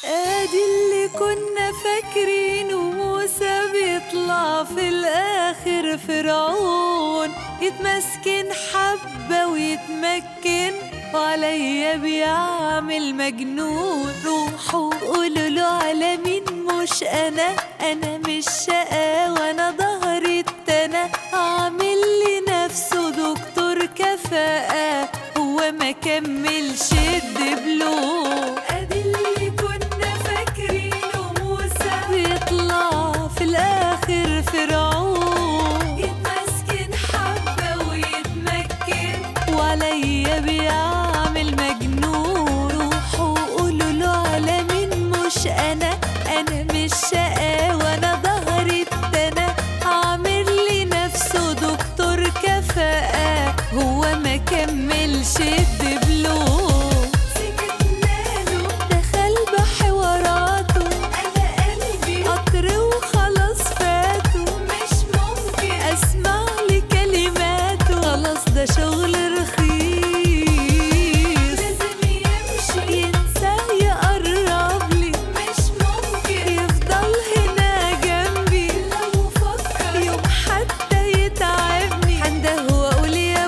ادي اللي كنا فاكرينه موسى بيطلع في الاخر فرعون يتمسكن حبة ويتمكن وعليا بيعمل مجنون روحوا قولوا له على مين مش انا انا مش شقا وانا ظهري التنا عامل لنفسه دكتور كفاءة هو ما كملش الدبلوم ادي اللي كنا فاكرينه موسى بيطلع في الاخر فرعون يتمسكن حبة ويتمكن وعليا بيعمل مجنون روحوا قولوا له على مين مش انا انا مش شقا وانا ظهري التنا عامل لي نفسه دكتور كفاءة هو ما كملش الدبلوم سكتنا له دخل بحواراته انا قلبي قطر وخلاص فاته مش ممكن اسمع لي كلماته خلاص ده شغل رخيص لازم يمشي ينسى يقرب لي مش ممكن يفضل هنا جنبي لو فكر يوم حتى يتعبني هنده واقول يا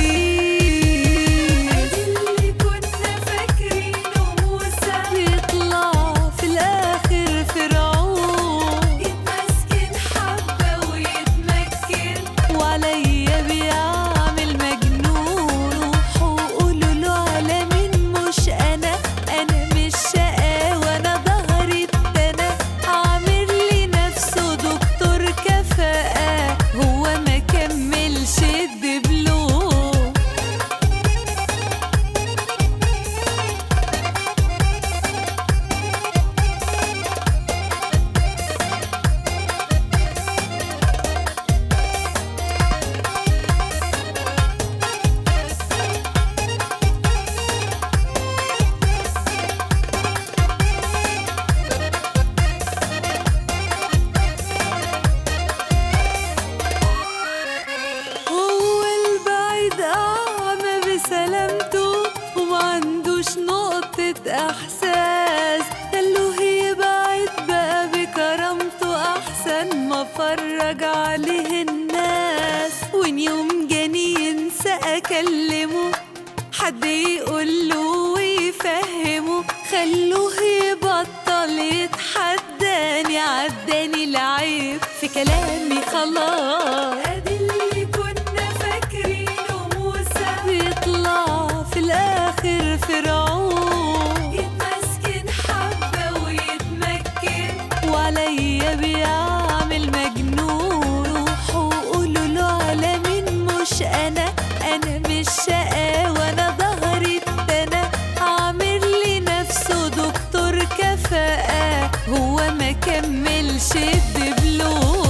بوليس اللي كنا فاكرينه موسى بيطلع في الاخر فرعون يتمسكن حبه ويتمكن وعليا بيعمل مجنون روحوا قولوا له على مين مش انا انا مش شقا وانا ظهري التنا عامل لي نفسه دكتور كفاءة هو ما كملش الدبلوم هو البعيد أعمى بسلامته وما عندوش نقطة إحساس خلوه يبعد بقى بكرامته أحسن ما فرج عليه الناس وإن يوم جاني ينسى أكلمه حد يقوله ويفهمه خلوه يبطل يتحداني عداني العيب في كلامي خلاص ادي اللي كنا فاكرينه موسى بيطلع في الاخر فرعون يتمسكن حبة ويتمكن وعليا بيعمل مجنون روحوا قولوا له على مين مش انا انا مش شقا وانا ظهري التنا عامل لي نفسه دكتور كفاءة هو ما كملش الدبلوم